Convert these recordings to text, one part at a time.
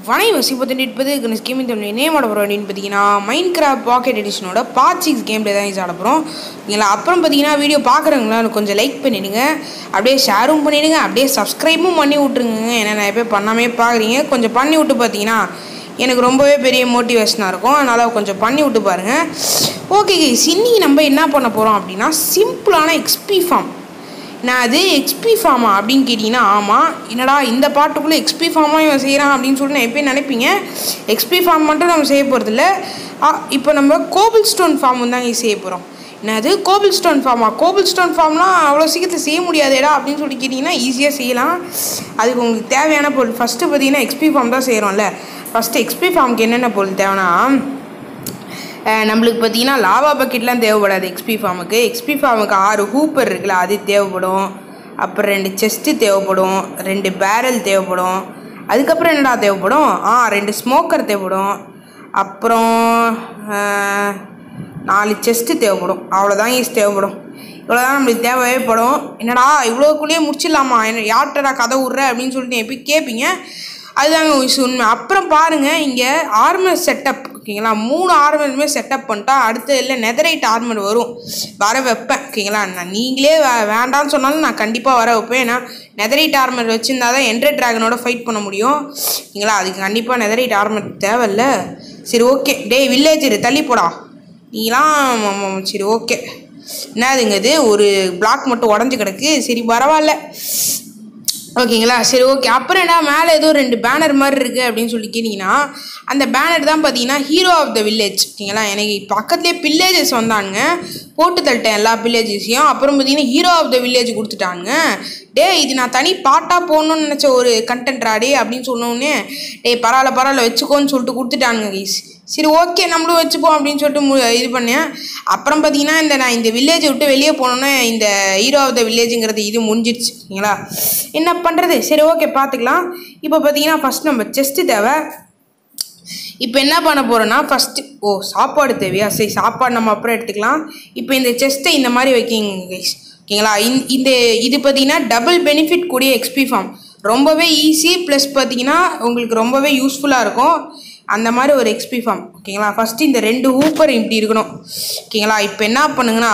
வனைவசி பற்றி இருப்பது ஸ்கீமிங் தமிழ் நேமோட போகிறோம் அப்படின்னு பார்த்தீங்கன்னா மைண்ட் கிராஃப்ட் பாக்கெட் எடிஷனோட பார்ட் சிக்ஸ் கேம் பிளே தான் யூஸ் ஆட போகிறோம் இல்லை அப்புறம் பார்த்தீங்கன்னா வீடியோ பார்க்குறவங்களா கொஞ்சம் லைக் பண்ணிடுங்க அப்படியே ஷேரும் பண்ணிடுங்க அப்படியே சப்ஸ்கிரைபும் பண்ணி விட்ருங்க ஏன்னா நிறைய பேர் பண்ணாமே பார்க்குறீங்க கொஞ்சம் பண்ணி விட்டு பார்த்தீங்கன்னா எனக்கு ரொம்பவே பெரிய மோட்டிவேஷனாக இருக்கும் அதனால் கொஞ்சம் பண்ணி விட்டு பாருங்கள் ஓகே கைஸ் இன்னைக்கு நம்ம என்ன பண்ண போகிறோம் அப்படின்னா சிம்பிளான எக்ஸ்பி ஃபார்ம் நான் அது எக்ஸ்பி ஃபார்மா அப்படின்னு கேட்டிங்கன்னா ஆமாம் என்னடா இந்த பாட்டுக்குள்ளே எக்ஸ்பி ஃபார்மாக இவன் செய்கிறான் அப்படின்னு சொல்லிட்டு நான் எப்பயும் நினைப்பீங்க எக்ஸ்பி ஃபார்ம் மட்டும் நம்ம செய்ய போகிறதில்ல இப்போ நம்ம கோபிள் ஸ்டோன் ஃபார்ம் தான் இங்கே செய்ய போகிறோம் என்னது கோபிள் ஸ்டோன் ஃபார்மா கோபிள் ஸ்டோன் ஃபார்ம்லாம் அவ்வளோ சீக்கிரத்தில் செய்ய முடியாதேடா அப்படின்னு சொல்லி கேட்டிங்கன்னா ஈஸியாக செய்யலாம் அதுக்கு உங்களுக்கு தேவையான பொருள் ஃபஸ்ட்டு பார்த்தீங்கன்னா எக்ஸ்பி ஃபார்ம் தான் செய்கிறோம்ல ஃபஸ்ட்டு எக்ஸ்பி ஃபார்முக்கு என்னென்ன பொருள் தேவைன்னா அஹ் நம்மளுக்கு பார்த்தீங்கன்னா லாவா பக்கெட்லாம் தேவைப்படாது எக்ஸ்பி ஃபார்முக்கு எக்ஸ்பி ஃபார்முக்கு ஆறு ஹூப்பர் இருக்குல்ல அது தேவைப்படும் அப்புறம் ரெண்டு செஸ்ட்டு தேவைப்படும் ரெண்டு பேரல் தேவைப்படும் அதுக்கப்புறம் என்னடா தேவைப்படும் ஆ ரெண்டு ஸ்மோக்கர் தேவைப்படும் அப்புறம் அஹ், நாலு செஸ்ட்டு தேவைப்படும் அவ்வளோதான் ஈஸ் தேவைப்படும் இவ்வளோதான் நம்மளுக்கு தேவைப்படும் என்னடா இவ்வளோக்குள்ளேயே முடிச்சிடலாமா என்ன யார்கிட்டடா கதை விட்ற அப்படின்னு சொல்லிட்டு எப்போ கேட்பீங்க அதுதாங்க விஷயம் உண்மை அப்புறம் பாருங்கள் இங்கே ஆர்மர் செட்டப் ஓகேங்களா மூணு ஆர்மருமே செட்டப் பண்ணிட்டா அடுத்து இல்லை நெதரைட் ஆர்மர் வரும் வர வைப்பேன் ஓகேங்களா நான் நீங்களே வே- வேண்டாம்னு சொன்னாலும் நான் கண்டிப்பாக வர வைப்பேன் ஏன்னா நெதரைட் ஆர்மர் வச்சுருந்தா தான் என்ட்ரட் ட்ராகனோட ஃபைட் பண்ண முடியும் ஓகேங்களா அதுக்கு கண்டிப்பாக நெதரைட் ஆர்மர் தேவையில்ல சரி ஓகே டேய் வில்லேஜ் தள்ளி போடா நீலாம் ஆமாம், ஆமாம், சரி ஓகே என்னதுங்க இது ஒரு பிளாக் மட்டும் உடஞ்சி கிடக்கு சரி பரவாயில்ல ஓகேங்களா சரி ஓகே அப்புறம் என்ன மேலே ஏதோ ரெண்டு பேனர் மாதிரி இருக்குது அப்படின்னு சொல்லி கேட்டிங்கன்னா அந்த பேனர் தான் பார்த்தீங்கன்னா ஹீரோ ஆஃப் த வில்லேஜ் ஓகேங்களா எனக்கு பக்கத்துலேயே வில்லேஜஸ் வந்தானுங்க போட்டு தள்ளிட்டேன் எல்லா வில்லேஜஸையும் அப்புறம் பார்த்தீங்கன்னா ஹீரோ ஆஃப் த வில்லேஜ் கொடுத்துட்டாங்க டே இது நான் தனி பாட்டாக போகணும்னு நினச்ச ஒரு கண்டென்ட்ரா டே அப்படின்னு சொன்னோடனே டேய் பரவாயில்ல பரவாயில்ல வச்சுக்கோன்னு சொல்லிட்டு கொடுத்துட்டானுங்க கைஸ் சரி ஓகே நம்மளும் வச்சுப்போம் அப்படின்னு சொல்லிட்டு மு இது பண்ணேன் அப்புறம் பார்த்தீங்கன்னா இந்த நான் இந்த வில்லேஜை விட்டு வெளியே போனோன்னே இந்த ஹீரோ ஆஃப் த வில்லேஜுங்கிறது இது முடிஞ்சிடுச்சு ஓகேங்களா என்ன பண்ணுறது சரி ஓகே பார்த்துக்கலாம் இப்போ பார்த்தீங்கன்னா ஃபஸ்ட் நம்ம செஸ்ட்டு தேவை இப்போ என்ன பண்ண போகிறோன்னா ஃபஸ்ட்டு ஓ சாப்பாடு தேவையா சரி சாப்பாடு நம்ம அப்புறம் எடுத்துக்கலாம் இப்போ இந்த செஸ்ட்டை இந்த மாதிரி வைக்கிங்க கைஸ் ஓகேங்களா இந் இந்த இது பார்த்தீங்கன்னா டபுள் பெனிஃபிட் கூடிய எக்ஸ்பி ஃபார்ம் ரொம்பவே ஈஸி ப்ளஸ் பார்த்தீங்கன்னா உங்களுக்கு ரொம்பவே யூஸ்ஃபுல்லாக இருக்கும் அந்த மாதிரி ஒரு எக்ஸ்பி ஃபார்ம் ஓகேங்களா ஃபஸ்ட்டு இந்த ரெண்டு ஹூப்பர் இப்படி இருக்கணும் ஓகேங்களா இப்போ என்ன பண்ணுங்கன்னா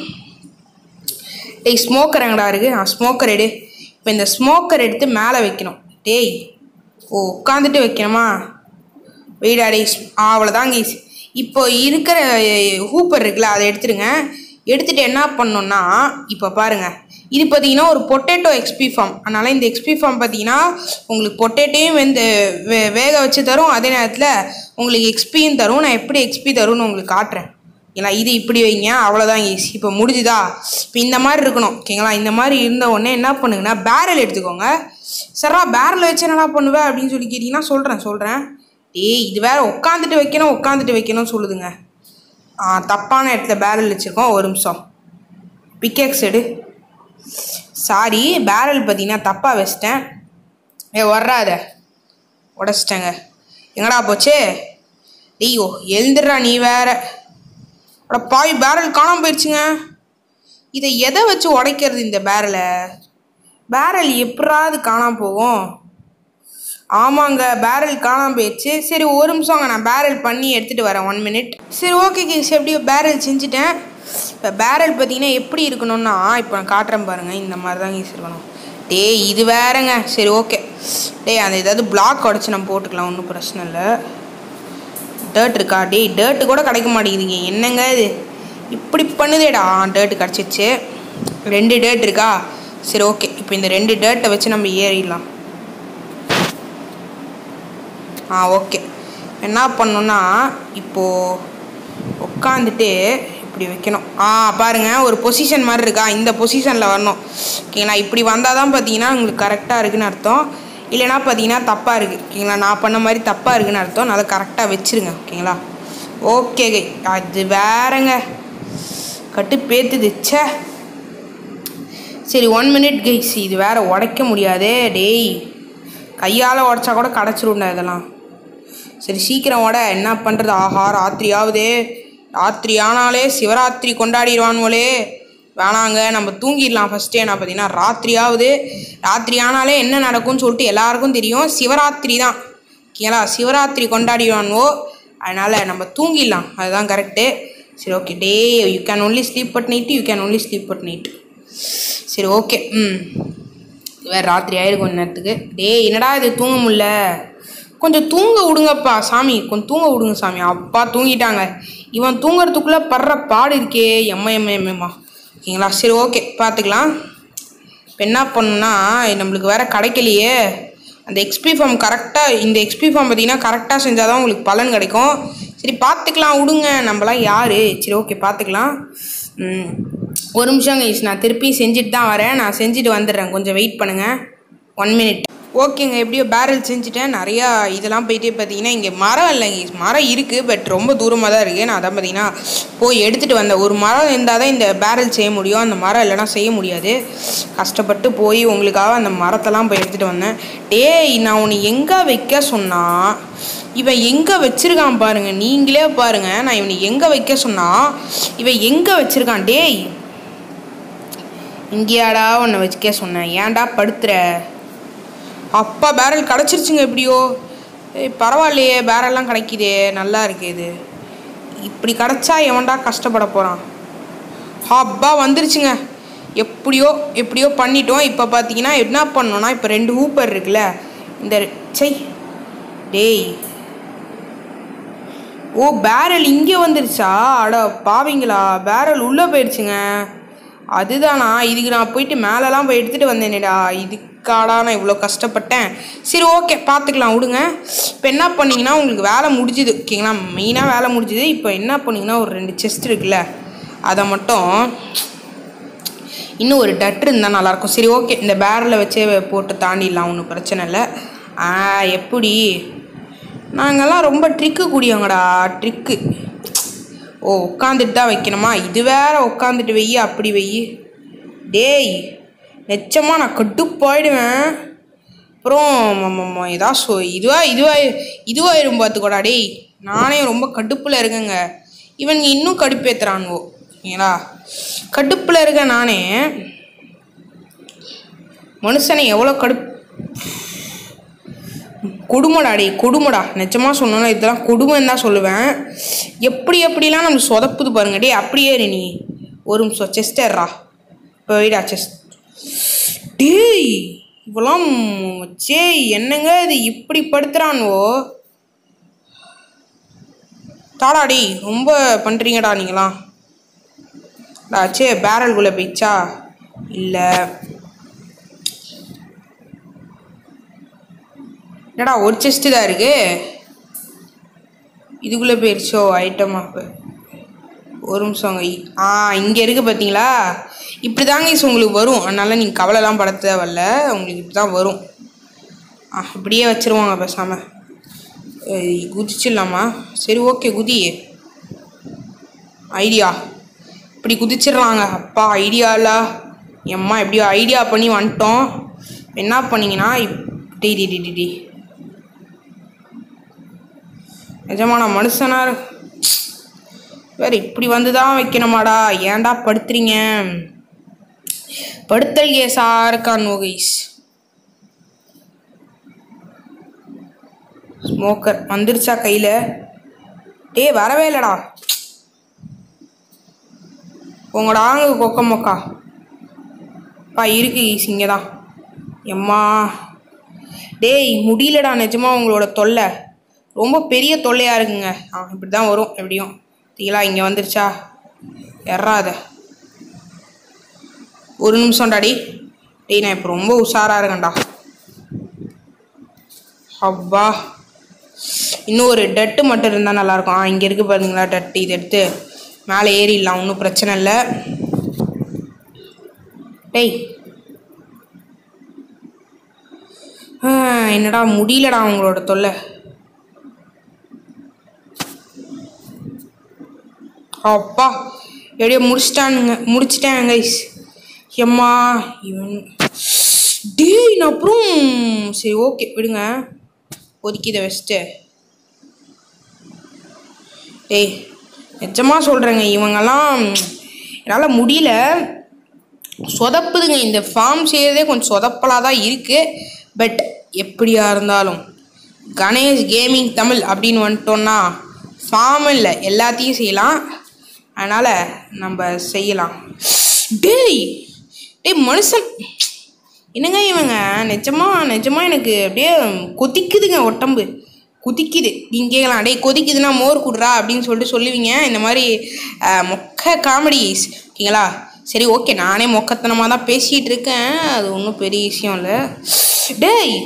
டேய் ஸ்மோக்கர் எங்கடா இருக்கு ஆ ஸ்மோக்கர் எடு இப்போ இந்த ஸ்மோக்கர் எடுத்து மேலே வைக்கணும் டேய் ஓ உட்காந்துட்டு வைக்கணுமா வெயிடா டேய் அவ்வளோதாங்க ஈஸி இப்போ இருக்கிற ஹூப்பர் இருக்குல்ல அதை எடுத்துடுங்க எடுத்துட்டு என்ன பண்ணணும்னா இப்போ பாருங்க இது பார்த்தீங்கன்னா ஒரு பொட்டேட்டோ எக்ஸ்பி ஃபார்ம் அதனால் இந்த எக்ஸ்பி ஃபார்ம் பார்த்தீங்கன்னா உங்களுக்கு பொட்டேட்டோயும் வெந்து வே வேக வச்சு தரும் அதே நேரத்தில் உங்களுக்கு எக்ஸ்பியும் தரும் நான் எப்படி எக்ஸ்பி தரும்னு உங்களுக்கு காட்டுறேன் ஏன்னா இது இப்படி வைங்க அவ்வளோதான் ஈஸி இப்போ முடிஞ்சுதா இப்போ இந்த மாதிரி இருக்கணும் ஓகேங்களா இந்த மாதிரி இருந்த உடனே என்ன பண்ணுங்கன்னா பேரல் எடுத்துக்கோங்க சரா பேரல் வச்சு என்னடா பண்ணுவேன் அப்படின்னு சொல்லி கேட்டிங்கன்னா சொல்கிறேன் சொல்கிறேன் ஏய் இது வேற உட்காந்துட்டு வைக்கணும் உட்காந்துட்டு வைக்கணும் சொல்லுதுங்க ஆ தப்பான இடத்துல பேரல் வச்சுருக்கோம் ஒரு நிமிஷம் பிக்கேக்ஸ் எடு சாரி பேரல் பார்த்தீங்கன்னா தப்பாக வச்சிட்டேன் ஏ வர்றாத உடச்சிட்டேங்க எங்கடா போச்சு ஐயோ எழுந்துடுறா நீ வேற அட பாய் பேரல் காணாம போயிடுச்சுங்க இதை எதை வச்சு உடைக்கிறது இந்த பேரலை பேரல் எப்படாது காணாம போகும் ஆமாங்க பேரல் காணாம போயிடுச்சு சரி ஒரு நிமிஷங்க நான் பேரல் பண்ணி எடுத்துகிட்டு வரேன் ஒன் மினிட் சரி ஓகே கேஸ் எப்படியோ பேரல் செஞ்சுட்டேன் இப்போ பேரல் பார்த்தீங்கன்னா எப்படி இருக்கணும்னா இப்போ நான் காட்டுறேன் பாருங்கள் இந்த மாதிரி தான் கேஸ் இருக்கணும் டேய் இது வேறங்க சரி ஓகே டேய் அந்த ஏதாவது பிளாக் உடச்சி நம்ம போட்டுக்கலாம் ஒன்றும் பிரச்சனை இல்லை டேர்ட் இருக்கா டேய் டேர்ட்டு கூட கிடைக்க மாட்டேங்குதுங்க என்னங்க இது இப்படி பண்ணுதேடா டேர்ட்டு கிடச்சிச்சு ரெண்டு டேர்ட் இருக்கா சரி ஓகே இப்போ இந்த ரெண்டு டேர்ட்டை வச்சு நம்ம ஏறிடலாம் ஆ ஓகே என்ன பண்ணணும்னா இப்போது உட்காந்துட்டு இப்படி வைக்கணும் ஆ பாருங்க ஒரு பொசிஷன் மாதிரி இருக்கா இந்த பொசிஷனில் வரணும் ஓகேங்களா இப்படி வந்தால் தான் பார்த்தீங்கன்னா உங்களுக்கு கரெக்டாக இருக்குன்னு அர்த்தம் இல்லைனா பார்த்தீங்கன்னா தப்பாக இருக்குது ஓகேங்களா நான் பண்ண மாதிரி தப்பாக இருக்குன்னு அர்த்தம் நான் அதை கரெக்டாக வச்சிருங்க ஓகேங்களா ஓகே அது வேறங்க கட்டு பேத்துது ச்சே சரி ஒன் மினிட் கைஸ் இது வேற உடைக்க முடியாதே டேய் கையால் உடச்சா கூட கிடச்சிருண்டா இதெல்லாம் சரி சீக்கிரம் உட என்ன பண்ணுறது ஆஹா ராத்திரி ஆகுதே ராத்திரி ஆனாலே சிவராத்திரி கொண்டாடிடுவானுவோலே வேணாங்க நம்ம தூங்கிடலாம் ஃபஸ்ட்டே நான் பார்த்தீங்கன்னா ராத்திரி ஆகுது ராத்திரி ஆனாலே என்ன நடக்கும்னு சொல்லிட்டு எல்லாருக்கும் தெரியும் சிவராத்திரி தான் ஓகேங்களா சிவராத்திரி கொண்டாடிவான்வோ அதனால் நம்ம தூங்கிடலாம் அதுதான் கரெக்டு சரி ஓகே டே you can only sleep at night you can only sleep at night சரி ஓகே ம் வேறு ராத்திரி ஆயிரும் கொஞ்ச நேரத்துக்கு டேய் என்னடா இது தூங்க முடில கொஞ்சம் தூங்க விடுங்கப்பா சாமி கொஞ்சம் தூங்க விடுங்க சாமி அப்பா தூங்கிட்டாங்க இவன் தூங்குறதுக்குள்ளே படுற பாடு இருக்கே எம்மா எம்மா எம்மா ஓகேங்களா சரி ஓகே பார்த்துக்கலாம் இப்போ என்ன பண்ணணும்னா நம்மளுக்கு வேறு கிடைக்கலையே அந்த எக்ஸ்பி ஃபார்ம் கரெக்டாக இந்த எக்ஸ்பி ஃபார்ம் பார்த்தீங்கன்னா கரெக்டாக செஞ்சால் தான் உங்களுக்கு பலன் கிடைக்கும் சரி பார்த்துக்கலாம் விடுங்க நம்மலாம் யார் சரி ஓகே பார்த்துக்கலாம் ம், ஒரு நிமிஷம் கைஸ் நான் திருப்பி செஞ்சுட்டு தான் வரேன் நான் செஞ்சுட்டு வந்துடுறேன் கொஞ்சம் வெயிட் பண்ணுங்கள் ஒன் மினிட் ஓகேங்க எப்படியோ பேரல் செஞ்சுட்டேன் நிறையா இதெல்லாம் போயிட்டே பார்த்தீங்கன்னா இங்கே மரம் இல்லைங்க guys. மரம் இருக்குது பட் ரொம்ப தூரமாக தான் இருக்குது நான் அதான் பார்த்தீங்கன்னா போய் எடுத்துகிட்டு வந்தேன் ஒரு மரம் இருந்தால் தான் இந்த பேரல் செய்ய முடியும் அந்த மரம் இல்லைன்னா செய்ய முடியாது கஷ்டப்பட்டு போய் உங்களுக்காக அந்த மரத்தெல்லாம் போய் எடுத்துகிட்டு வந்தேன் டேய் நான் உன்னை எங்கே வைக்க சொன்னா இவன் எங்கே வச்சிருக்கான் பாருங்க நீங்களே பாருங்க நான் இவனை எங்கே வைக்க சொன்னா இவன் எங்கே வச்சிருக்கான் டேய் இங்கேயாடா உன்னை வச்சுக்க சொன்னேன் ஏன்டா படுத்துற அப்பா பேரல் கிடச்சிருச்சுங்க எப்படியோ ஏய் பரவாயில்லையே பேரல்லாம் கிடைக்குதே நல்லா இருக்கு இது இப்படி கிடச்சா எவன்டா கஷ்டப்பட போகிறான் அப்பா வந்துருச்சுங்க எப்படியோ எப்படியோ பண்ணிட்டோம் இப்போ பார்த்தீங்கன்னா என்ன பண்ணோன்னா இப்போ ரெண்டு ஊப்பர் இருக்குல்ல இந்த சை டேய் ஓ பேரல் இங்கே வந்துருச்சா அட பாவிங்களா பேரல் உள்ளே போயிடுச்சுங்க அதுதானா இதுக்கு நான் போயிட்டு மேலெலாம் போய் எடுத்துகிட்டு வந்தேனேடா இதுக்காடா நான் இவ்வளோ கஷ்டப்பட்டேன் சரி ஓகே பார்த்துக்கலாம் விடுங்க இப்போ என்ன பண்ணீங்கன்னா உங்களுக்கு வேலை முடிஞ்சுது ஓகேங்களா மெயினாக வேலை முடிஞ்சுது இப்போ என்ன பண்ணீங்கன்னா ஒரு ரெண்டு செஸ்ட் இருக்குல்ல அதை மட்டும் இன்னும் ஒரு டட்டு இருந்தால் நல்லாயிருக்கும் சரி ஓகே இந்த பேரலை வச்சே போட்டு தாண்டிடலாம் ஒன்றும் பிரச்சனை இல்லை ஆ எப்படி நாங்கள்லாம் ரொம்ப ட்ரிக்கு கூடியவங்கடா ட்ரிக்கு ஓ உட்காந்துட்டு தான் வைக்கணுமா இது வேற உட்காந்துட்டு வெய்ய அப்படி வெய்யி டேய் நிச்சயமாக நான் கட்டுப்பாயிடுவேன் அப்புறம் ஏதா சொ இதுவா இதுவா இதுவாயிரும் பார்த்துக்கோடா டேய் நானே ரொம்ப கடுப்பில் இருக்கேங்க இவன் இன்னும் கடுப்பேத்துறானுவோ ஓகேங்களா கடுப்பில் இருக்க நானே மனுஷனை எவ்வளோ கடுப் கொடுமைடா டேய் கொடுமைடா நிஜமாக சொன்னோன்னா இதெல்லாம் கொடுமைன்னு தான் சொல்லுவேன் எப்படி எப்படிலாம் நம்ம சொதப்புது பாருங்க டேய் அப்படியே இரு நீ ஒரு நிமிஷம் செஸ்ட் ஏறா இப்போ வைடா செஸ்ட் டேய் இவெல்லாம் சே என்னங்க இது இப்படி படுத்துறானுவோ தாடா டேய் ரொம்ப பண்ணுறீங்கடா நீங்களாம் டா சே பேரல்குள்ளே போயிடுச்சா இல்லை என்னடா ஒரு செஸ்ட்டு தான் இருக்கு இதுக்குள்ளே போயிடுச்சோ ஐட்டமா இப்போ ஒரு நிமிஷம் ஐ ஆ இங்கே இருக்கு பார்த்தீங்களா இப்படி தாங்க இஸ் உங்களுக்கு வரும் அதனால நீங்கள் கவலைலாம் பட தேவையில்ல உங்களுக்கு இப்படி தான் வரும் ஆ இப்படியே வச்சிருவாங்க பேசாமல் குதிச்சிடலாமா சரி ஓகே குதி ஐடியா இப்படி குதிச்சிடுறாங்க அப்பா ஐடியால எம்மா எப்படியோ ஐடியா பண்ணி வந்துட்டோம் என்ன பண்ணீங்கன்னா இப் டி டி டி டி டி நிஜமான மனுஷனா இரு- வேற இப்படி வந்து தான் வைக்கணுமாடா ஏன்டா படுத்துறீங்க படுத்தல் கேஸா இருக்கான் கைஸ் ஸ்மோக்கர் வந்துருச்சா கையில் டேய் வரவே இல்லைடா உங்களோட ஆங்கு கொக்க மொக்கா பா இருக்கு ஈஸ் இங்கே தான் எம்மா டேய் முடியலடா நிஜமா உங்களோட தொல்லை ரொம்ப பெரிய தொல்லையாக இருக்குங்க ஆ இப்படி தான் வரும் எப்படியும் தீலா இங்கே வந்துருச்சா எறாத ஒரு நிமிஷம்டா டேய் டேய் நான் இப்போ ரொம்ப உஷாராக இருக்கேன்டா அப்பா இன்னும் ஒரு டட்டு மட்டும் இருந்தால் நல்லாயிருக்கும் ஆ இங்கே இருக்குது பாருங்களா டட்டு இது எடுத்து மேலே ஏறிடலாம் ஒன்றும் பிரச்சனை இல்லை டேய் ஆ, என்னடா முடியலடா உங்களோட தொல்லை அப்பா எப்படியோ முடிச்சிட்டானுங்க முடிச்சிட்டேன் கைஸ் எம்மா இவன் டேய் நான் அப்புறம் சரி ஓகே விடுங்க ஒதுக்கி இதை வச்சுட்டு டேய் நிஜமாக சொல்கிறேங்க இவங்கெல்லாம் என்னால் முடியல சொதப்புதுங்க இந்த ஃபார்ம் செய்கிறதே கொஞ்சம் சொதப்பலாக தான் இருக்குது பட் எப்படியா இருந்தாலும் கணேஷ் கேமிங் தமிழ் அப்படின்னு வந்துட்டோன்னா ஃபார்ம் இல்லை எல்லாத்தையும் செய்யலாம் அதனால் நம்ம செய்யலாம் டேய் டேய் மனுஷன் என்னங்க இவங்க நிஜமா நிஜமா எனக்கு அப்படியே கொதிக்குதுங்க உடம்பு குதிக்குது நீங்கள் கேட்கலாம் டேய் கொதிக்குதுன்னா மோர் குடுறா அப்படின்னு சொல்லிட்டு சொல்லுவீங்க இந்த மாதிரி அஹ், மொக்க காமெடிஸ் ஓகேங்களா சரி ஓகே நானே மொக்கத்தனமாக தான் பேசிகிட்டு இருக்கேன் அது ஒன்றும் பெரிய விஷயம் இல்லை டேய்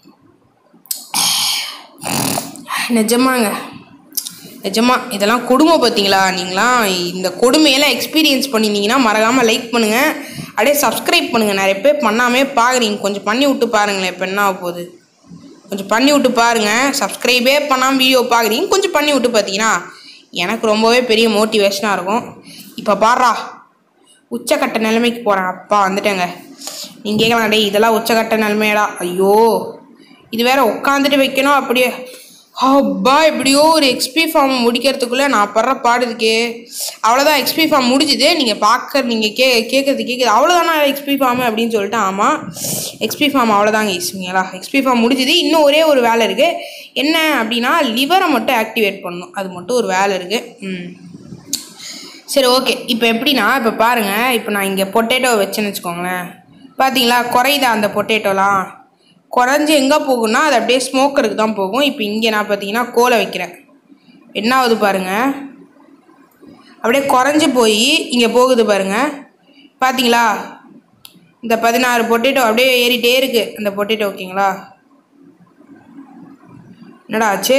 நிஜமாங்க நிஜமா இதெல்லாம் கொடுமை பார்த்தீங்களா நீங்களாம் இந்த கொடுமையெல்லாம் எக்ஸ்பீரியன்ஸ் பண்ணியிருந்தீங்கன்னா மறக்காமல் லைக் பண்ணுங்கள் அப்படியே சப்ஸ்கிரைப் பண்ணுங்கள் நிறைய பேர் பண்ணாமே பார்க்குறீங்க கொஞ்சம் பண்ணி விட்டு பாருங்களேன் இப்போ என்ன ஆக போகுது கொஞ்சம் பண்ணி விட்டு பாருங்கள் சப்ஸ்கிரைபே பண்ணாமல் வீடியோ பார்க்குறீங்க கொஞ்சம் பண்ணி விட்டு பார்த்தீங்கன்னா எனக்கு ரொம்பவே பெரிய மோட்டிவேஷனாக இருக்கும் இப்போ பாடுறா உச்சக்கட்ட நிலைமைக்கு போகிறேன் அப்பா வந்துட்டேங்க நீங்கள் கேட்கலாம் டேய் இதெல்லாம் உச்சக்கட்ட நிலைமையடா ஐயோ இது வேற உட்காந்துட்டு வைக்கணும் அப்படியே அப்பா எப்படியோ ஒரு எக்ஸ்பி ஃபார்ம் முடிக்கிறதுக்குள்ளே நான் படுற பாடு இருக்கே அவ்வளோதான் எக்ஸ்பி ஃபார்ம் முடிஞ்சுது நீங்கள் பார்க்க நீங்கள் கே கேட்குறது கேட்குது அவ்வளோதானா எக்ஸ்பி ஃபார்ம் அப்படின்னு சொல்லிட்டு ஆமாம் எக்ஸ்பி ஃபார்ம் அவ்வளோதாங்க ஈஸுங்களா எக்ஸ்பி ஃபார்ம் முடிஞ்சுது இன்னும் ஒரே ஒரு வேலை இருக்குது என்ன அப்படின்னா லிவரை மட்டும் ஆக்டிவேட் பண்ணணும் அது மட்டும் ஒரு வேலை இருக்குது ம் சரி ஓகே இப்போ எப்படின்னா இப்போ பாருங்கள் இப்போ நான் இங்கே பொட்டேட்டோ வச்சேன்னு வச்சுக்கோங்களேன் பார்த்தீங்களா குறையுதா அந்த பொட்டேட்டோலாம் குறைஞ்சி எங்கே போகும்னா அது அப்படியே ஸ்மோக்கருக்கு தான் போகும் இப்போ இங்கே நான் பார்த்தீங்கன்னா கோலை வைக்கிறேன் என்ன ஆகுது பாருங்கள் அப்படியே குறைஞ்சி போய் இங்கே போகுது பாருங்கள் பார்த்தீங்களா இந்த பதினாறு பொட்டேட்டோ அப்படியே ஏறிட்டே இருக்கு அந்த பொட்டேட்டோ ஓகேங்களா என்னடா ஆச்சு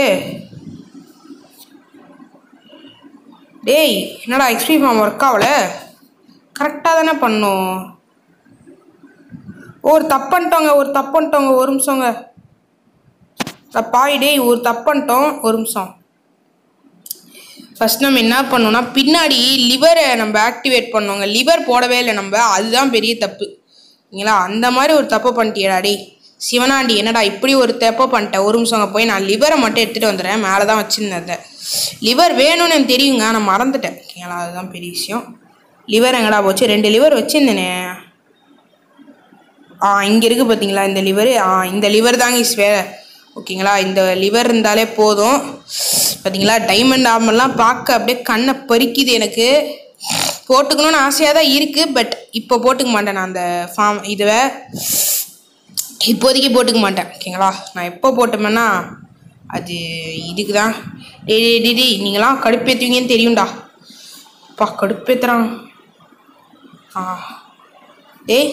டேய் என்னடா எக்ஸ்பி ஃபார்ம் ஒர்க் ஆகல கரெக்டாக தானே பண்ணும் ஒரு தப்பன்ட்டோங்க ஒரு தப்பன்ட்டோங்க ஒரு நிமிஷங்க பாய் டேய் ஒரு தப்பன்ட்டோம் ஒரு நிமிஷம் ஃபஸ்ட் நம்ம என்ன பண்ணோம்னா பின்னாடி லிவரை நம்ம ஆக்டிவேட் பண்ணோங்க லிவர் போடவே இல்லை நம்ம அதுதான் பெரிய தப்பு சரிங்களா அந்த மாதிரி ஒரு தப்பு பண்ணிட்டியடா டேய் சிவனாண்டி என்னடா இப்படி ஒரு தப்பு பண்ணிட்டேன் ஒரு நிமிஷங்க போய் நான் லிவரை மட்டும் எடுத்துகிட்டு வந்துடுறேன் மேலே தான் வச்சுருந்தேன் அதை லிவர் வேணும்னு எனக்கு தெரியுங்க நான் மறந்துட்டேன் ஓகேங்களா அதுதான் பெரிய விஷயம் லிவர் எங்கடா போச்சு ரெண்டு லிவர் வச்சுருந்தேனே ஆ இங்கே இருக்குது பார்த்தீங்களா இந்த லிவர் ஆ இந்த லிவர் தாங்க இஸ் வேற ஓகேங்களா இந்த லிவர் இருந்தாலே போதும் பார்த்தீங்களா டைமண்ட் ஆர்மர்லாம் பார்க்க அப்படியே கண்ணை பறிக்குது எனக்கு போட்டுக்கணும்னு ஆசையாக தான் இருக்குது பட் இப்போ போட்டுக்க மாட்டேன் நான் அந்த ஃபார்ம் இதுவை இப்போதைக்கு போட்டுக்க மாட்டேன் ஓகேங்களா நான் எப்போ போட்டோம்னா அது இதுக்கு தான் டேய் டேய் டேய் டேய் நீங்களாம் கடுப்பேற்றுவீங்கன்னு தெரியும்டா பா கடுப்பேத்துறான் ஆ டேய்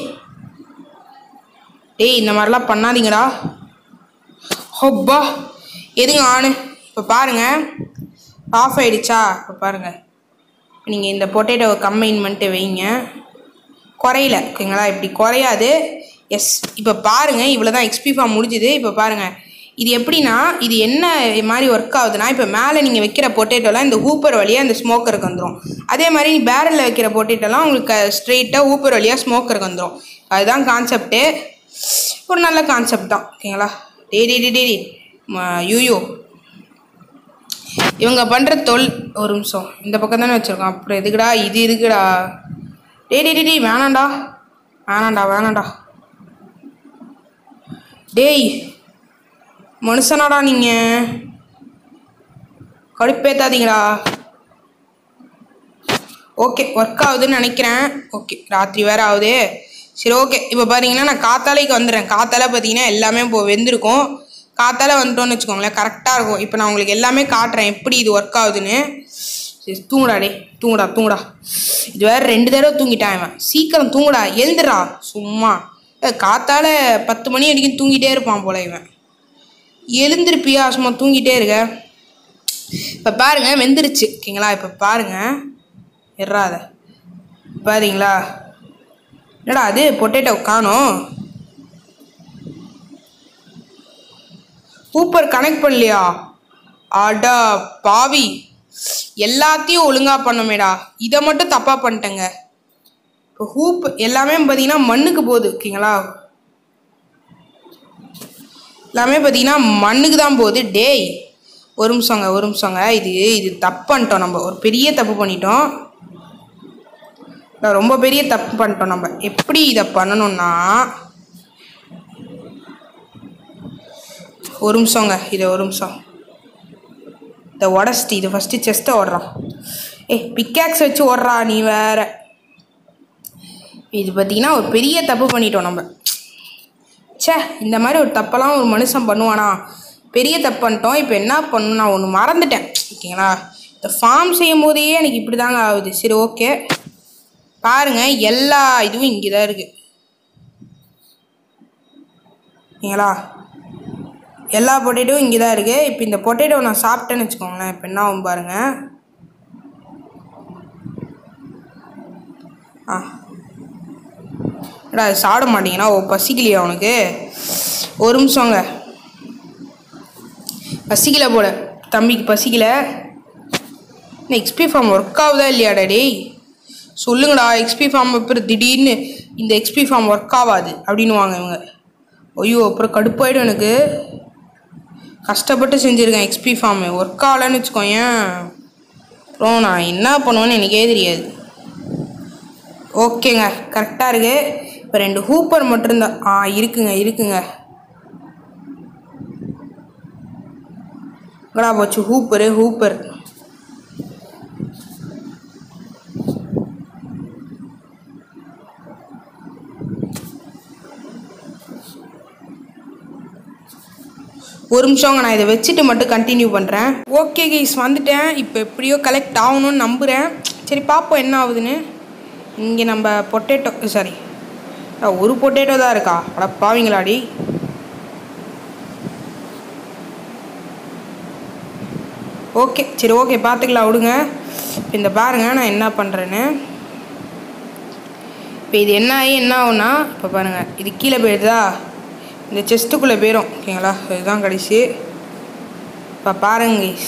டேய் இந்த மாதிரிலாம் பண்ணாதீங்கடா ஹொப்பா எதுங்க ஆணு இப்போ பாருங்க ஆஃப் ஆயிடுச்சா இப்போ பாருங்க நீங்கள் இந்த பொட்டேட்டோவை கம்பைன் பண்ணிட்டு வைங்க குறையல ஓகேங்களா இப்படி குறையாது எஸ் இப்போ பாருங்கள் இவ்வளோ தான் எக்ஸ்பி ஃபார்ம் முடிஞ்சுது இப்போ பாருங்கள் இது எப்படின்னா இது என்ன மாதிரி ஒர்க் ஆகுதுன்னா இப்போ மேலே நீங்கள் வைக்கிற பொட்டேட்டோலாம் இந்த ஊப்பர் வழியாக இந்த ஸ்மோக்கருக்கு வந்துடும் அதே மாதிரி நீ பேரலில் வைக்கிற பொட்டேட்டோலாம் உங்களுக்கு ஸ்ட்ரெயிட்டாக ஊப்பர் வழியாக ஸ்மோக்கருக்கு வந்துடும் அதுதான் கான்செப்ட்டு ஒரு நல்ல கான்செப்ட் தான் ஓகேங்களா டே டே டே டே யூயோ இவங்க பண்ணுற தொல் ஒரு நிமிஷம் இந்த பக்கம் தானே வச்சுருக்கோம் அப்புறம் எதுக்குடா இது இருக்குடா டே டே டே டேய் வேணாண்டா வேணாண்டா வேணாண்டா டேய் மனுஷனாடா நீங்கள் கடுப்பேத்தாதீங்கடா ஓகே ஒர்க் ஆகுதுன்னு நினைக்கிறேன் ஓகே ராத்திரி வேற ஆகுது சரி ஓகே இப்போ பார்த்தீங்கன்னா நான் காத்தாலைக்கு வந்துடுறேன் காத்தால பார்த்தீங்கன்னா எல்லாமே இப்போ வெந்திருக்கும் காத்தால வந்துட்டோன்னு வச்சுக்கோங்களேன் கரெக்டாக இருக்கும் இப்போ நான் உங்களுக்கு எல்லாமே காட்டுறேன் எப்படி இது ஒர்க் ஆகுதுன்னு சரி தூங்குடா டே தூங்குடா தூங்குடா இது வேற ரெண்டு தடவை தூங்கிட்டான் இவன் சீக்கிரம் தூங்குடா எழுந்துடா சும்மா ஏய், காத்தால பத்து மணி வரைக்கும் தூங்கிட்டே இருப்பான் போல இவன் எழுந்திருப்பியா சும்மா தூங்கிட்டே இருக்க இப்போ பாருங்க வெந்துருச்சு ஓகேங்களா இப்போ பாருங்க எறாத பாருங்களா என்னடா அது பொட்டேட்டோ காணோம் ஊப்பர் கனெக்ட் பண்ணலையா அடா பாவி எல்லாத்தையும் ஒழுங்கா பண்ணமேடா இதை மட்டும் தப்பா பண்ணிட்டேங்க இப்போ ஹூப் எல்லாமே பார்த்தீங்கன்னா மண்ணுக்கு போகுது ஓகேங்களா எல்லாமே பார்த்தீங்கன்னா மண்ணுக்கு தான் போகுது டேய் ஒரு நிமிஷங்க ஒரு நிமிஷங்க இது இது தப்பு பண்ணிட்டோம் நம்ம ஒரு பெரிய தப்பு பண்ணிட்டோம் நான் ரொம்ப பெரிய தப்பு பண்ணிட்டோம் நம்ம எப்படி இதை பண்ணணும்னா ஒரு நிமிஷங்க இதை ஒரு நிமிஷம் இதை உடச்சிட்டு இது ஃபஸ்ட்டு செஸ்ட்டை ஓடுறான் ஏ பிக்காக்ஸ் வச்சு ஓடுறா நீ வேற இது பார்த்தீங்கன்னா ஒரு பெரிய தப்பு பண்ணிட்டோம் நம்ம ச்சே இந்த மாதிரி ஒரு தப்பெல்லாம் ஒரு மனுஷன் பண்ணுவானா பெரிய தப்பு பண்ணிட்டோம் இப்போ என்ன பண்ணணும் நான் ஒன்று மறந்துட்டேன் ஓகேங்களா இந்த ஃபார்ம் செய்யும் போதே எனக்கு இப்படி தாங்க ஆகுது சரி ஓகே பாருங்க எல்லா இதுவும் இங்கே தான் இருக்குது ஓகேங்களா எல்லா பொட்டேட்டோவும் இங்கே தான் இருக்குது இப்போ இந்த பொட்டேட்டோ நான் சாப்பிட்டேன்னு வச்சுக்கோங்களேன் இப்போ என்ன ஆகும் பாருங்க ஆ என்னடா அது சாப்பிட மாட்டீங்கன்னா ஓ பசிக்கலையா உனக்கு ஒரு நிமிஷங்க பசிக்கல போல தம்பிக்கு பசிக்கல இந்த எக்ஸ்பி ஃபார்ம் ஒர்க் ஆகுதா இல்லையாடா டேய் சொல்லுங்கடா எக்ஸ்பி ஃபார்ம் அப்புறம் திடீர்னு இந்த எக்ஸ்பி ஃபார்ம் ஒர்க் ஆகாது அப்படின்னுவாங்க இவங்க ஐயோ அப்புறம் கடுப்பாயிடும் எனக்கு கஷ்டப்பட்டு செஞ்சுருக்கேன் எக்ஸ்பி ஃபார்மு ஒர்க் ஆகலன்னு வச்சுக்கோயேன் அப்புறம் நான் என்ன பண்ணுவேன்னு எனக்கே தெரியாது ஓகேங்க கரெக்டாக இருக்கு இப்போ ரெண்டு ஹூப்பர் மட்டும்தான் ஆ இருக்குங்க இருக்குங்க எங்கடா போச்சு ஹூப்பரு ஹூப்பர் ஒரு நிமிஷங்க நான் இதை வச்சுட்டு மட்டும் கண்டினியூ பண்ணுறேன் ஓகே கைஸ் வந்துட்டேன் இப்போ எப்படியோ கலெக்ட் ஆகணும்னு நம்புகிறேன் சரி பார்ப்போம் என்ன ஆகுதுன்னு இங்கே நம்ம பொட்டேட்டோ சாரி ஒரு பொட்டேட்டோ தான் இருக்கா அட பாவீங்களாடி ஓகே சரி ஓகே பார்த்துக்கலாம் விடுங்க இப்போ இந்த பாருங்க நான் என்ன பண்ணுறேன்னு இப்போ இது என்ன ஆகி என்ன ஆகும்னா இப்போ பாருங்கள் இது கீழே போயிடுதா இந்த செஸ்ட்டுக்குள்ளே போயிடும் ஓகேங்களா இதுதான் கடைசி இப்போ பாருங்க guys.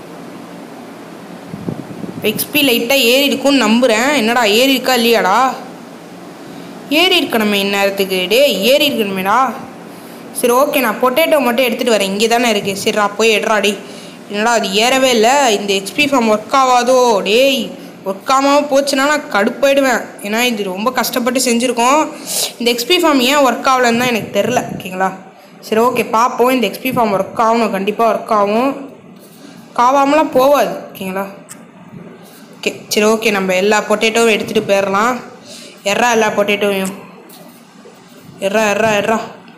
எக்ஸ்பி லைட்டாக ஏறி இருக்கும்னு நம்புகிறேன் என்னடா ஏறி இருக்கா இல்லையாடா ஏறி இருக்கணுமே இந்நேரத்துக்கு டேய் ஏறி இருக்கணுமேடா சரி ஓகே நான் பொட்டேட்டோ மட்டும் எடுத்துகிட்டு வரேன் இங்கே தானே இருக்குது சரி நான் போய் எடுறாடி என்னடா அது ஏறவே இல்லை இந்த ஹெச்பி ஃபார்ம் ஒர்க் ஆகாதோ டேய் ஒர்க் ஆகாமல் போச்சுன்னா நான் கடுப்பாயிடுவேன் ஏன்னா இது ரொம்ப கஷ்டப்பட்டு செஞ்சுருக்கோம் இந்த எக்ஸ்பி ஃபார்ம் ஏன் ஒர்க் ஆகலைன்னு தான் எனக்கு தெரில ஓகேங்களா சரி ஓகே பார்ப்போம் இந்த எக்ஸ்பி ஃபார்ம் ஒர்க் ஆகணும் கண்டிப்பாக ஒர்க் ஆகும் காவாமலாம் போகாது ஓகேங்களா ஓகே சரி ஓகே நம்ம எல்லா பொட்டேட்டோவும் எடுத்துகிட்டு போயிடலாம் எறா எல்லா பொட்டேட்டோவையும் எறா எறா எறா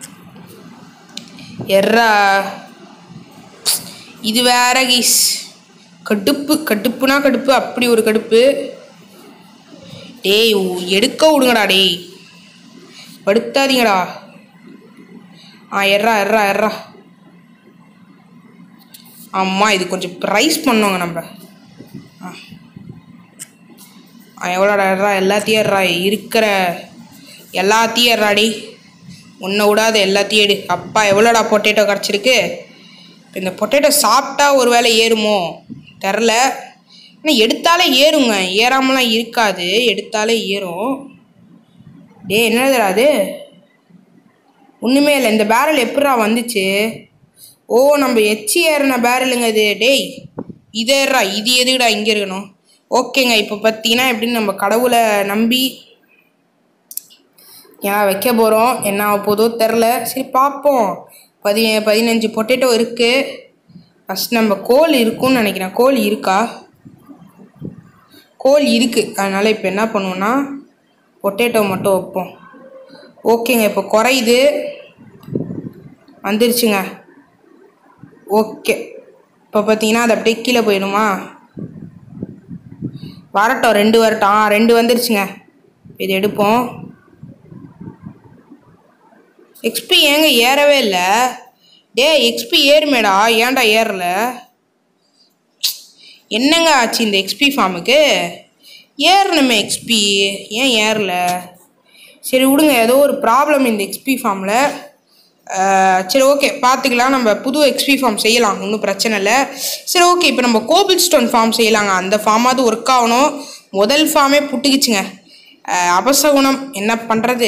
எறா இது வேற கீஸ் கடுப்பு கடுப்புனா கடுப்பு அப்படி ஒரு கடுப்பு டேய் உ- எடுக்க விடுங்கடா டேய் படுத்தாதீங்கடா ஆ எறா எறா எறா ஆமாம் இது கொஞ்சம் ப்ரைஸ் பண்ணோங்க நம்ம ஆ ஆ எவ்வளோடா எறா எல்லாத்தையும் எறா இருக்கிற எல்லாத்தையும் எறாடி உன்னை விடாத எல்லாத்தையும் எடு அப்பா எவ்வளோடா பொட்டேட்டோ கிடச்சிருக்கு இப்போ இந்த பொட்டேட்டோ சாப்பிட்டா ஒரு வேளை ஏறுமோ தெரில ஆனால் எடுத்தாலே ஏறுங்க ஏறாமலாம் இருக்காது எடுத்தாலே ஏறும் டேய் என்னதுடா அது ஒன்றுமே இல்லை இந்த பேரல் எப்படிடா வந்துச்சு ஓ நம்ம எச்சி ஏறின பேரலுங்க இது டேய் இது ஏறா இது எதுக்குடா இங்கே இருக்கணும் ஓகேங்க இப்போ பார்த்தீங்கன்னா எப்படின்னு நம்ம கடவுளை நம்பி ஏன் வைக்க போகிறோம் என்ன ஆக போதோ தெரில சரி பார்ப்போம் பதி பதினஞ்சு பொட்டேட்டோ இருக்குது ஃபஸ்ட் நம்ம கோல் இருக்கும்னு நினைக்கிறேன் கோல் இருக்கா கோல் இருக்குது அதனால் இப்போ என்ன பண்ணுவோன்னா பொட்டேட்டோ மட்டும் வைப்போம் ஓகேங்க இப்போ குறையுது வந்துருச்சுங்க ஓகே இப்போ பார்த்தீங்கன்னா அது அப்படியே கீழே போயிடுமா வரட்டும் ரெண்டு வரட்டும் ஆ ரெண்டு வந்துருச்சுங்க இது எடுப்போம் எக்ஸ்பி ஏங்க ஏறவே இல்லை டேய் எக்ஸ்பி ஏறுமேடா ஏன்டா ஏறல என்னங்க ஆச்சு இந்த எக்ஸ்பி ஃபார்முக்கு ஏறணுமே எக்ஸ்பி ஏன் ஏறல சரி விடுங்க ஏதோ ஒரு ப்ராப்ளம் இந்த எக்ஸ்பி ஃபார்மில் சரி ஓகே பார்த்துக்கலாம் நம்ம புது எக்ஸ்பி ஃபார்ம் செய்யலாம் ஒன்றும் பிரச்சனை இல்லை சரி ஓகே இப்போ நம்ம கோபிள் ஸ்டோன் ஃபார்ம் செய்யலாங்க அந்த ஃபார்மாவது ஒர்க் ஆகணும் முதல் ஃபார்மே புட்டுக்குச்சுங்க அஹ், அபசகுணம் என்ன பண்ணுறது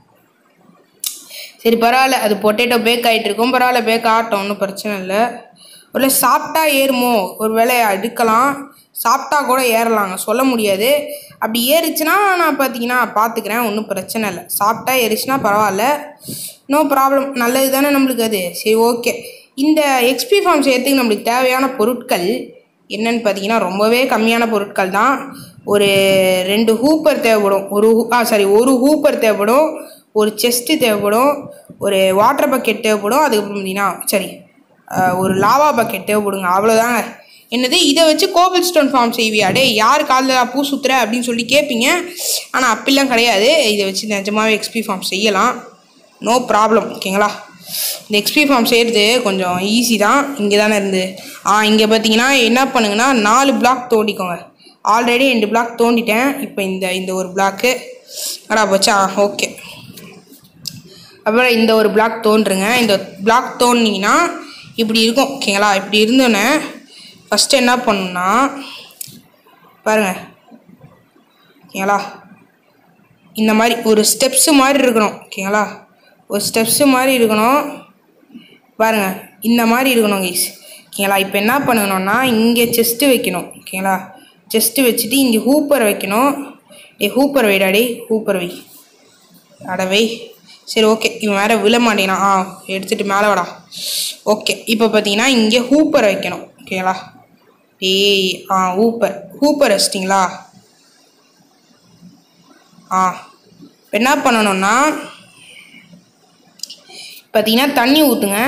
சரி பரவாயில்ல அது பொட்டேட்டோ பேக் ஆகிட்டு இருக்கும் பரவாயில்ல பேக் ஆகட்டும் ஒன்றும் பிரச்சனை இல்லை ஒரு சாப்பிட்டா ஏறுமோ ஒரு வேளை எடுக்கலாம் சாப்பிட்டா கூட ஏறலாங்க சொல்ல முடியாது அப்படி ஏறிச்சுன்னா நான் பார்த்தீங்கன்னா பார்த்துக்கிறேன் ஒன்றும் பிரச்சனை இல்லை சாப்பிட்டா ஏறிச்சுன்னா பரவாயில்ல நோ ப்ராப்ளம் நல்லது தானே நம்மளுக்கு அது சரி ஓகே இந்த எக்ஸ்பி ஃபார்ம் செய்யறதுக்கு நம்மளுக்கு தேவையான பொருட்கள் என்னன்னு பார்த்தீங்கன்னா ரொம்பவே கம்மியான பொருட்கள் தான் ஒரு ரெண்டு ஹூப்பர் தேவைப்படும் ஒரு ஹூ- ஆ சாரி ஒரு ஹூப்பர் தேவைப்படும் ஒரு செஸ்ட்டு தேவைப்படும் ஒரு வாட்டர் பக்கெட் தேவைப்படும் அதுக்கப்புறம் பார்த்தீங்கன்னா சரி அஹ், ஒரு லாவா பக்கெட் தேவைப்படுங்க அவ்வளோதாங்க என்னது இதை வச்சு கோபிள் ஸ்டோன் ஃபார்ம் செய்வியா டேய் யார் காலில் பூ சுத்துற அப்படின்னு சொல்லி கேட்பீங்க ஆனால் அப்படிலாம் கிடையாது இதை வச்சு நிஜமாவே எக்ஸ்பி ஃபார்ம் செய்யலாம் நோ ப்ராப்ளம் ஓகேங்களா இந்த எக்ஸ்பி ஃபார்ம் செய்கிறது கொஞ்சம் ஈஸி தான் இங்கே தானே இருந்து ஆ இங்கே பார்த்தீங்கன்னா என்ன பண்ணுங்கன்னா நாலு பிளாக் தோண்டிக்கோங்க ஆல்ரெடி ரெண்டு பிளாக் தோண்டிட்டேன் இப்போ இந்த இந்த ஒரு பிளாக்கு அடா போச்சா ஓகே அப்புறம் இந்த ஒரு பிளாக் தோன்றுங்க இந்த பிளாக் தோண்டினீங்கன்னா இப்படி இருக்கும் ஓகேங்களா இப்படி இருந்தோன்னே ஃபஸ்ட்டு என்ன பண்ணணும்னா பாருங்க ஓகேங்களா இந்த மாதிரி ஒரு ஸ்டெப்ஸு மாதிரி இருக்கணும் ஓகேங்களா ஒரு ஸ்டெப்ஸு மாதிரி இருக்கணும் பாருங்க இந்த மாதிரி இருக்கணும் கைஸ் ஓகேங்களா இப்போ என்ன பண்ணணும்னா இங்கே செஸ்ட்டு வைக்கணும் ஓகேங்களா செஸ்ட்டு வச்சுட்டு இங்கே ஹூப்பர் வைக்கணும் டே ஹூப்பர் வைடா டே ஹூப்பர் வை அட வை சரி ஓகே இவன் வேற விழ மாட்டேங்கிறான் ஆ எடுத்துட்டு மேலே வாடா ஓகே இப்போ பார்த்தீங்கன்னா இங்கே ஹூப்பர் வைக்கணும் ஓகேங்களா டேய் ஆ ஹூப்பர் ஹூப்பர் வச்சிட்டிங்களா ஆ இப்ப என்ன பண்ணணும்னா பார்த்தீங்கன்னா தண்ணி ஊற்றுங்க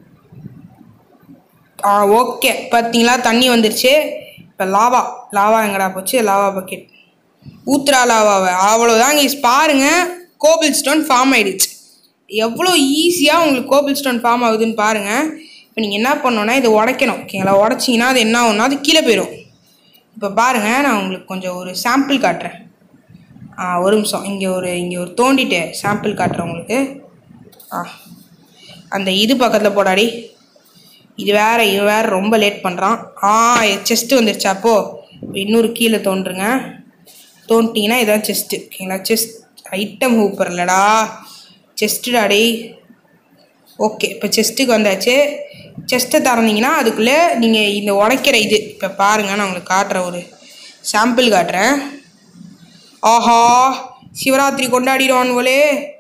ஆ ஓகே பார்த்தீங்களா தண்ணி வந்துருச்சு இப்போ லாவா லாவா எங்கடா போச்சு லாவா பக்கெட் ஊத்துறா லாவாவை அவ்வளோதான் இங்கே பாருங்க கோபிள் ஸ்டோன் ஃபார்ம் ஆயிடுச்சு எவ்வளோ ஈஸியாக உங்களுக்கு கோபிள் ஸ்டோன் ஃபார்ம் ஆகுதுன்னு பாருங்க இப்போ நீங்கள் என்ன பண்ணணும்னா இதை உடைக்கணும் ஓகேங்களா உடச்சிங்கன்னா அது என்ன ஆகும்னா அது கீழே போயிடும் இப்போ பாருங்க நான் உங்களுக்கு கொஞ்சம் ஒரு சாம்பிள் காட்டுறேன் ஆ ஒரு நிமிஷம் இங்கே ஒரு இங்கே ஒரு தோண்டிட்டு சாம்பிள் காட்டுறேன் உங்களுக்கு ஆ அந்த இது பக்கத்தில் போடாடி இது வேற இவன் வேற ரொம்ப லேட் பண்ணுறான் ஆ செஸ்ட்டு வந்துருச்சா அப்போ இன்னொரு கீழே தோன்றுங்க தோண்டிங்கன்னா இதான் செஸ்ட்டு ஓகேங்களா செஸ்ட் ஐட்டம் ஹூப்பர் இல்லடா செஸ்ட்டுடா டேய் ஓகே இப்போ செஸ்ட்டுக்கு வந்தாச்சு செஸ்ட்டை திறந்தீங்கன்னா அதுக்குள்ளே நீங்கள் இந்த உடைக்கிற இது இப்போ பாருங்கள் நான் உங்களுக்கு காட்டுறேன் ஒரு சாம்பிள் காட்டுறேன் ஆஹா சிவராத்திரி கொண்டாடிடுவான் போலே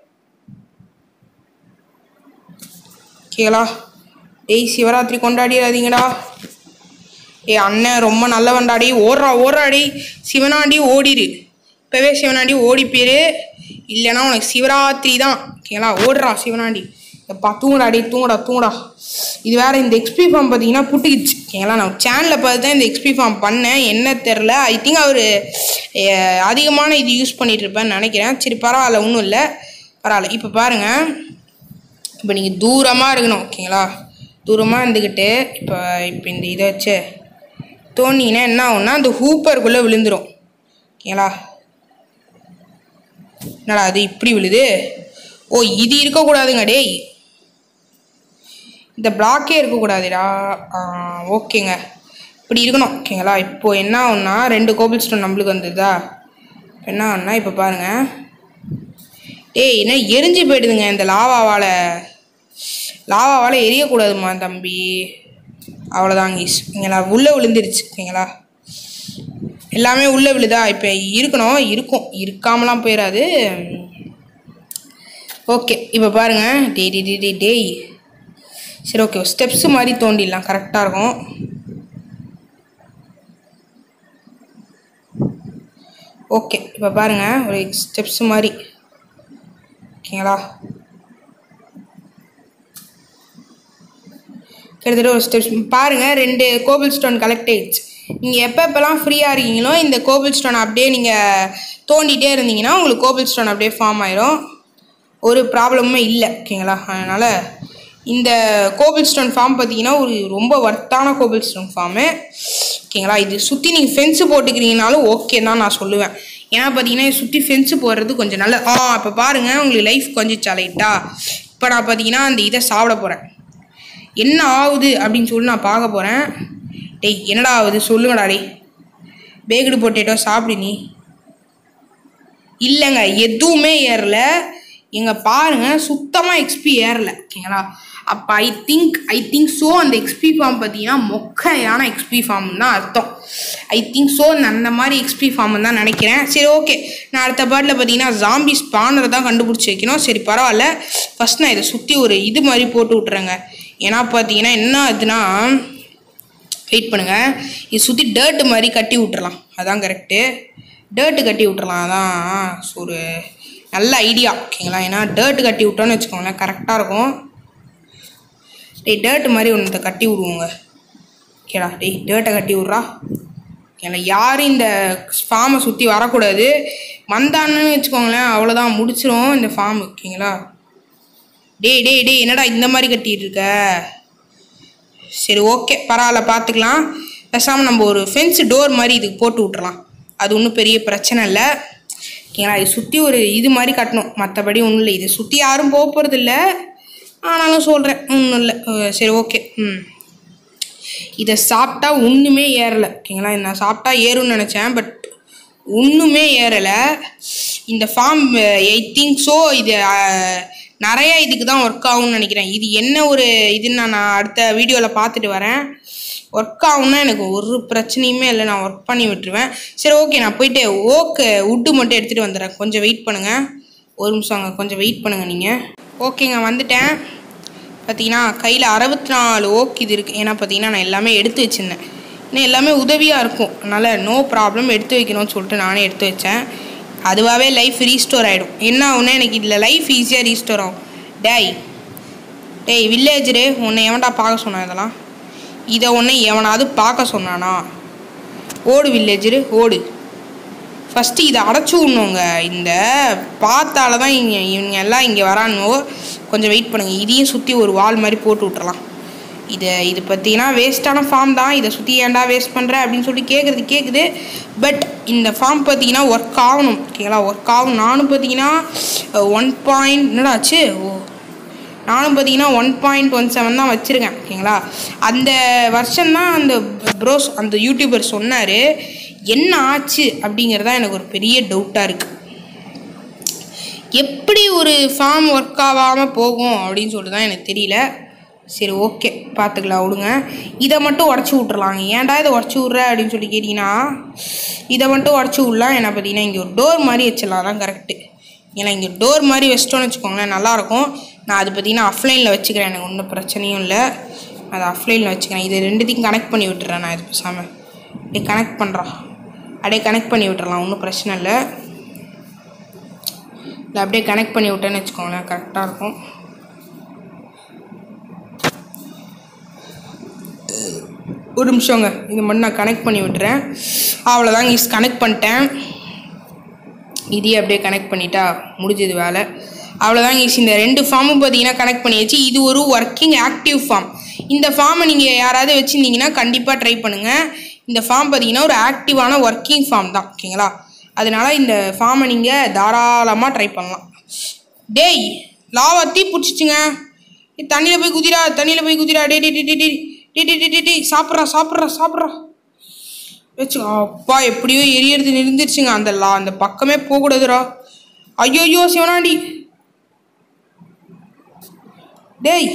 கேளா டேய் சிவராத்திரி கொண்டாடிடாதீங்கடா ஏய் அண்ணன் ரொம்ப நல்லவன்டாடி ஓடுறா ஓடுறாடி சிவனாண்டி ஓடிரு இப்போவே சிவனாண்டி ஓடி போயிரு இல்லைன்னா உனக்கு சிவராத்திரி தான் ஓகேங்களா ஓடுறா சிவனாண்டி எப்பா தூங்குடா டேய் தூங்குடா தூங்குடா இது வேற இந்த எக்ஸ்பி ஃபார்ம் பார்த்தீங்கன்னா புட்டுக்கிச்சு ஓகேங்களா நான் சேனலில் பார்த்து தான் இந்த எக்ஸ்பி ஃபார்ம் பண்ணேன் என்ன தெரில ஐ திங்க் அவர் அதிகமான இது யூஸ் பண்ணிட்டு இருப்பேன்னு நினைக்கிறேன் சரி பரவாயில்ல ஒன்றும் இல்லை பரவாயில்ல இப்போ பாருங்கள் இப்போ நீங்கள் தூரமாக இருக்கணும் ஓகேங்களா தூரமாக இருந்துக்கிட்டு இப்போ இப்போ இந்த இதை வச்சு தோண்டிங்கன்னா என்ன ஆகும்னா அந்த ஹூப்பருக்குள்ளே விழுந்துரும் ஓகேங்களா என்னடா அது இப்படி விழுது ஓ இது இருக்கக்கூடாதுங்க டேய் இந்த பிளாக்கே இருக்கக்கூடாதுடா ஆ, ஓகேங்க இப்படி இருக்கணும் ஓகேங்களா இப்போ என்ன ஆகும்னா ரெண்டு கோபிள் ஸ்டோன் நம்மளுக்கு வந்ததா இப்போ என்ன ஆகும்னா இப்போ பாருங்கள் ஏய் என்ன எரிஞ்சு போயிடுதுங்க இந்த லாவாவால் லாவாவால் எரியக்கூடாதுமா தம்பி அவ்வளோதாங்க ஈஸ் ஓகேங்களா உள்ளே விழுந்துருச்சு ஓகேங்களா எல்லாமே உள்ளே விழுதா இப்போ இருக்கணும் இருக்கும் இருக்காமலாம் போயிடாது ஓகே இப்போ பாருங்க டேய் டேய் டேய் டேய் டேய் சரி ஓகே ஸ்டெப்ஸ் மாதிரி தோண்டிடலாம் கரெக்டாக இருக்கும் ஓகே இப்போ பாருங்க ஒரு ஸ்டெப்ஸ் மாதிரி ஓகேங்களா கிட்டத்தட்ட ஒரு ஸ்டெப்ஸ் பாருங்கள் ரெண்டு கோபிள் ஸ்டோன் கலெக்ட் ஆயிடுச்சு நீங்கள் எப்போ எப்போல்லாம் ஃப்ரீயாக இருக்கீங்களோ இந்த கோபிள் ஸ்டோன் அப்படியே நீங்கள் தோண்டிகிட்டே இருந்தீங்கன்னா உங்களுக்கு கோபிள் ஸ்டோன் அப்படியே ஃபார்ம் ஆயிரும் ஒரு ப்ராப்ளமுமே இல்லை ஓகேங்களா அதனால் இந்த கோபிள் ஸ்டோன் ஃபார்ம் பார்த்தீங்கன்னா ஒரு ரொம்ப ஒர்த்தான கோபிள் ஸ்டோன் ஃபார்மு ஓகேங்களா இது சுற்றி நீங்கள் ஃபென்ஸு போட்டுக்கிறீங்கனாலும் ஓகே தான் நான் சொல்லுவேன் ஏன்னா பார்த்தீங்கன்னா இது சுற்றி ஃபென்ஸு போடுறது கொஞ்சம் நல்ல ஆ இப்போ பாருங்கள் உங்களுக்கு லைஃப் கொஞ்சம் சலைட்டா இப்போ நான் பார்த்தீங்கன்னா அந்த இதை சாப்பிட போகிறேன் என்ன ஆகுது அப்படின்னு சொல்லி நான் பார்க்க போகிறேன் டேய் என்னடா ஆகுது சொல்லுங்கடா டேய் பேக்கடு பொட்டேட்டோ சாப்பிடு நீ இல்லைங்க எதுவுமே ஏறல எங்க பாருங்க சுத்தமாக எக்ஸ்பி ஏறல ஓகேங்களா அப்போ I think I think so அந்த எக்ஸ்பி ஃபார்ம் பார்த்தீங்கன்னா மொக்கையான எக்ஸ்பி ஃபார்ம் தான் அர்த்தம் ஐ திங்க் ஸோ அந்த மாதிரி எக்ஸ்பி ஃபார்ம் தான் நினைக்கிறேன் சரி ஓகே நான் அடுத்த பாட்டில் பார்த்தீங்கன்னா ஜாம்பி ஸ்பானர் தான் கண்டுபிடிச்சி வைக்கணும் சரி பரவாயில்ல ஃபஸ்ட் நான் இதை சுற்றி ஒரு இது மாதிரி போட்டு விட்றேங்க ஏன்னா பார்த்தீங்கன்னா என்ன ஆகுதுன்னா வெயிட் பண்ணுங்க இது சுற்றி டேர்ட் மாதிரி கட்டி விட்டுறலாம் அதான் கரெக்டு டேர்ட்டு கட்டி விட்டுறலாம் அதான் ஒரு நல்ல ஐடியா ஓகேங்களா ஏன்னா டேர்ட் கட்டி விட்டோன்னு வச்சுக்கோங்களேன் கரெக்டாக இருக்கும் டேய் டேர்ட் மாதிரி ஒன்றத்தை கட்டி விடுவோங்க ஓகேடா டேய் டேர்ட்டை கட்டி விட்றா ஏன்னா யாரும் இந்த ஃபார்மை சுற்றி வரக்கூடாது வந்தான்னு வச்சுக்கோங்களேன் அவ்வளோதான் முடிச்சிரும் இந்த ஃபார்ம் ஓகேங்களா டேய் டேய் டேய் என்னடா இந்த மாதிரி கட்டிட்டு இருக்க சரி ஓகே பரவாயில்ல பார்த்துக்கலாம் பேசாமல் நம்ம ஒரு ஃபென்ஸ் டோர் மாதிரி இதுக்கு போட்டு விட்றலாம் அது ஒன்றும் பெரிய பிரச்சனை இல்லை ஓகேங்களா இது சுற்றி ஒரு இது மாதிரி கட்டணும் மற்றபடி ஒன்றும் இல்லை இதை சுற்றி யாரும் போக போகிறது இல்லை ஆனாலும் சொல்கிறேன் ஒன்றும் இல்லை அஹ் சரி ஓகே ம் இதை சாப்பிட்டா ஒன்றுமே ஏறலை ஓகேங்களா இதை நான் சாப்பிட்டா ஏறும்னு நினச்சேன் பட் ஒன்றுமே ஏறலை இந்த ஃபார்ம் ஐ திங்க் ஸோ இது அஹ், நிறைய இதுக்கு தான் ஒர்க் ஆகும்னு நினைக்கிறேன் இது என்ன ஒரு இதுன்னு நான் நான் அடுத்த வீடியோவில் பார்த்துட்டு வரேன் ஒர்க் ஆகும்னா எனக்கு ஒரு பிரச்சனையுமே இல்லை நான் ஒர்க் பண்ணி விட்டுருவேன் சரி ஓகே நான் போயிட்டு ஓக்கு உட்டு மட்டும் எடுத்துகிட்டு வந்துடுறேன் கொஞ்சம் வெயிட் பண்ணுங்கள் ஒரு நிமிஷம் அங்கே கொஞ்சம் வெயிட் பண்ணுங்கள் நீங்கள் ஓகேங்க வந்துட்டேன் பார்த்தீங்கன்னா கையில் அறுபத்தி நாலு ஓக் இது இருக்குது ஏன்னா பார்த்தீங்கன்னா நான் எல்லாமே எடுத்து வச்சுருந்தேன் இன்னும் எல்லாமே உதவியாக இருக்கும் அதனால் நோ ப்ராப்ளம் எடுத்து வைக்கணும்னு சொல்லிட்டு நானே எடுத்து வச்சேன் அதுவாகவே லைஃப் ரீஸ்டோர் ஆகிடும் என்ன ஆகுனா எனக்கு இதில் லைஃப் ஈஸியாக ரீஸ்டோர் ஆகும் டேய் டேய் வில்லேஜரு உன்னை எவன்டா பார்க்க சொன்னான் இதெல்லாம் இதை உன்னை எவனாவது பார்க்க சொன்னானா ஓடு வில்லேஜரு ஓடு ஃபஸ்ட்டு இதை அடைச்சி விடணுங்க இந்த பார்த்தால தான் இங்கே இவங்க எல்லாம் இங்கே வரானுவோ கொஞ்சம் வெயிட் பண்ணுங்கள் இதையும் சுற்றி ஒரு வால் மாதிரி போட்டு விட்றலாம் இதை இது பார்த்தீங்கன்னா வேஸ்ட்டான ஃபார்ம் தான் இதை சுற்றி ஏன்டா வேஸ்ட் பண்ணுற அப்படின்னு சொல்லி கேட்குறது கேட்குது பட் இந்த ஃபார்ம் பார்த்தீங்கன்னா ஒர்க் ஆகணும் ஓகேங்களா ஒர்க் ஆகும் நானும் பார்த்தீங்கன்னா ஒன் பாயிண்ட் என்னடாச்சு ஓ நானும் பார்த்தீங்கன்னா ஒன் பாயிண்ட் ஒன் செவன் தான் வச்சுருக்கேன் ஓகேங்களா அந்த வருஷம் தான் அந்த ப்ரோஸ் அந்த யூடியூபர் சொன்னார் என்ன ஆச்சு அப்படிங்கிறது தான் எனக்கு ஒரு பெரிய டவுட்டாக இருக்குது எப்படி ஒரு ஃபார்ம் ஒர்க் ஆகாமல் போகும் அப்படின்னு சொல்லிட்டு தான் எனக்கு தெரியல சரி ஓகே பார்த்துக்கலாம் விடுங்க இதை மட்டும் உடச்சி விட்றலாங்க ஏன்டா இதை உடச்சி விட்ற அப்படின்னு சொல்லி கேட்டிங்கன்னா இதை மட்டும் உடச்சி விடலாம் ஏன்னா பார்த்தீங்கன்னா இங்கே ஒரு டோர் மாதிரி வச்சிடலாம் தான் கரெக்டு ஏன்னா இங்கே டோர் மாதிரி வச்சிட்டோன்னு வச்சுக்கோங்களேன் நல்லாயிருக்கும் நான் அது பார்த்தீங்கன்னா அஃப்லைனில் வச்சுக்கிறேன் எனக்கு ஒன்றும் பிரச்சனையும் இல்லை அதை அஃப்லைனில் வச்சுக்கிறேன் இது ரெண்டுத்தையும் கனெக்ட் பண்ணி விட்டுறேன் நான் இது பேசாமல் அப்படியே கனெக்ட் பண்ணுறான் அப்படியே கனெக்ட் பண்ணி விட்டுறலாம் ஒன்றும் பிரச்சனை இல்லை இல்லை அப்படியே கனெக்ட் பண்ணி விட்டேன்னு வச்சுக்கோங்களேன் கரெக்டாக இருக்கும் ஒரு நிமிஷங்க இது மட்டும் நான் கனெக்ட் பண்ணி விட்டுறேன் அவ்வளோதாங்க இஸ் கனெக்ட் பண்ணிட்டேன் இதையே அப்படியே கனெக்ட் பண்ணிட்டா முடிஞ்சது வேலை அவ்வளோதாங்க இஸ் இந்த ரெண்டு ஃபார்மும் பார்த்தீங்கன்னா கனெக்ட் பண்ணியாச்சு இது ஒரு ஒர்க்கிங் ஆக்டிவ் ஃபார்ம் இந்த ஃபார்மை நீங்கள் யாராவது வச்சுருந்தீங்கன்னா கண்டிப்பாக ட்ரை பண்ணுங்கள் இந்த ஃபார்ம் பார்த்தீங்கன்னா ஒரு ஆக்டிவான ஒர்க்கிங் ஃபார்ம் தான் ஓகேங்களா அதனால இந்த ஃபார்மை நீங்கள் தாராளமாக ட்ரை பண்ணலாம் டேய் லாவா தீ பிடிச்சிச்சுங்க தண்ணியில் போய் குதிரா தண்ணியில் போய் குதிரா டே டே டே டே டே டே டே டே டே டே சாப்பிட்றா சாப்பிட்றா சாப்பிட்றா வச்சு அப்பா எப்படியோ எரியறது நிறுந்துருச்சுங்க அந்த லா அந்த பக்கமே போகக்கூடாதுடா ஐயோயோ சிவனாண்டி டேய்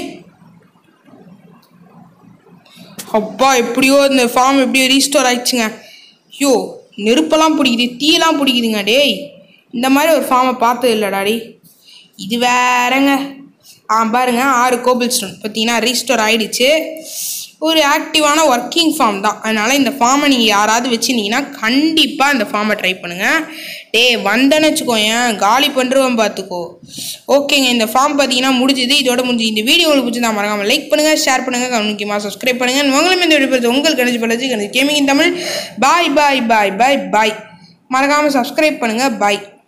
அப்பா எப்படியோ இந்த ஃபார்ம் எப்படியோ ரீஸ்டோர் ஆயிடுச்சுங்க ஐயோ நெருப்பெல்லாம் பிடிக்குது தீயெல்லாம் பிடிக்குதுங்க டேய் இந்த மாதிரி ஒரு ஃபார்மை பார்த்தது இல்லை டாடி இது வேறங்க ஆ பாருங்க ஆறு கோபிள் ஸ்டோன் பார்த்தீங்கன்னா ரீஸ்டோர் ஆயிடுச்சு ஒரு ஆக்டிவான ஒர்க்கிங் ஃபார்ம் தான் அதனால் இந்த ஃபார்மை நீங்கள் யாராவது வச்சுருந்தீங்கன்னா கண்டிப்பாக இந்த ஃபார்மை ட்ரை பண்ணுங்கள் டேய் வந்தேன்னு வச்சுக்கோயேன் காலி பண்ணுறவன் பார்த்துக்கோ ஓகேங்க இந்த ஃபார்ம் பார்த்தீங்கன்னா முடிஞ்சுது இதோட முடிஞ்சு இந்த வீடியோ உங்களுக்கு பிடிச்சிருந்தா மறக்காமல் லைக் பண்ணுங்கள் ஷேர் பண்ணுங்கள் முக்கியமாக சப்ஸ்கிரைப் பண்ணுங்கள் உங்களும் இந்த வீடியோ பார்த்து உங்களுக்கு கணிச்சு பழச்சு கணிச்சு கேமிங் தமிழ் பாய் பாய் பாய் பாய் பாய் மறக்காமல் சப்ஸ்கிரைப் பண்ணுங்கள் பாய்